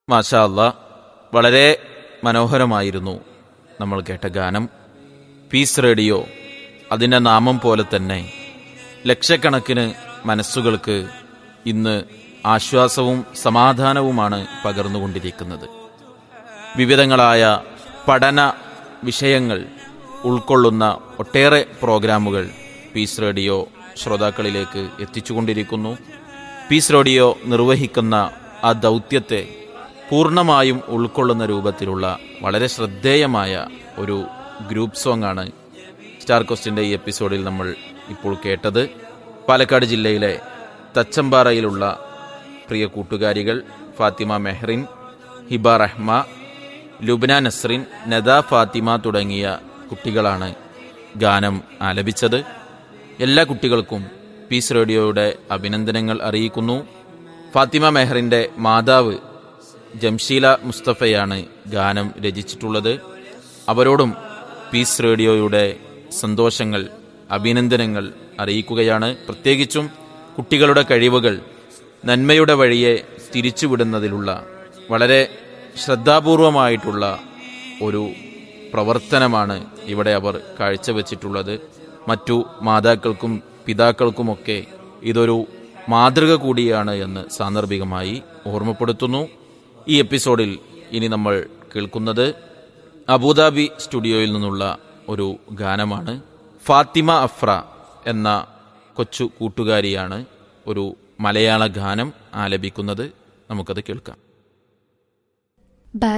മാഷാ അല്ല വളരെ മനോഹരമായിരുന്നു നമ്മൾ കേട്ട ഗാനം പീസ് റേഡിയോ അതിൻ്റെ നാമം പോലെ തന്നെ ലക്ഷക്കണക്കിന് മനസ്സുകൾക്ക് ഇന്ന് ആശ്വാസവും സമാധാനവുമാണ് പകർന്നുകൊണ്ടിരിക്കുന്നത് വിവിധങ്ങളായ പഠന വിഷയങ്ങൾ ഉൾക്കൊള്ളുന്ന ഒട്ടേറെ പ്രോഗ്രാമുകൾ പീസ് റേഡിയോ ശ്രോതാക്കളിലേക്ക് എത്തിച്ചുകൊണ്ടിരിക്കുന്നു പീസ് റേഡിയോ നിർവഹിക്കുന്ന ആ ദൗത്യത്തെ പൂർണ്ണമായും ഉൾക്കൊള്ളുന്ന രൂപത്തിലുള്ള വളരെ ശ്രദ്ധേയമായ ഒരു ഗ്രൂപ്പ് സോങ് ആണ് സ്റ്റാർ കോസ്റ്റിൻ്റെ ഈ എപ്പിസോഡിൽ നമ്മൾ ഇപ്പോൾ കേട്ടത് പാലക്കാട് ജില്ലയിലെ തച്ചമ്പാറയിലുള്ള പ്രിയ കൂട്ടുകാരികൾ ഫാത്തിമ മെഹ്റിൻ ഹിബ റഹ്മ ലുബ്ന നസ്രിൻ നദ ഫാത്തിമ തുടങ്ങിയ കുട്ടികളാണ് ഗാനം ആലപിച്ചത് എല്ലാ കുട്ടികൾക്കും പീസ് റേഡിയോയുടെ അഭിനന്ദനങ്ങൾ അറിയിക്കുന്നു ഫാത്തിമ മെഹറിൻ്റെ മാതാവ് ജംഷീല മുസ്തഫയാണ് ഗാനം രചിച്ചിട്ടുള്ളത് അവരോടും പീസ് റേഡിയോയുടെ സന്തോഷങ്ങൾ അഭിനന്ദനങ്ങൾ അറിയിക്കുകയാണ് പ്രത്യേകിച്ചും കുട്ടികളുടെ കഴിവുകൾ നന്മയുടെ വഴിയെ തിരിച്ചുവിടുന്നതിലുള്ള വളരെ ശ്രദ്ധാപൂർവമായിട്ടുള്ള ഒരു പ്രവർത്തനമാണ് ഇവിടെ അവർ കാഴ്ചവെച്ചിട്ടുള്ളത് മറ്റു മാതാക്കൾക്കും പിതാക്കൾക്കുമൊക്കെ ഇതൊരു മാതൃക കൂടിയാണ് എന്ന് സാന്ദർഭികമായി ഓർമ്മപ്പെടുത്തുന്നു ഈ എപ്പിസോഡിൽ ഇനി നമ്മൾ കേൾക്കുന്നത് അബുദാബി സ്റ്റുഡിയോയിൽ നിന്നുള്ള ഒരു ഗാനമാണ് ഫാത്തിമ അഫ്ര എന്ന കൊച്ചു കൂട്ടുകാരിയാണ് ഒരു മലയാള ഗാനം ആലപിക്കുന്നത് നമുക്കത് കേൾക്കാം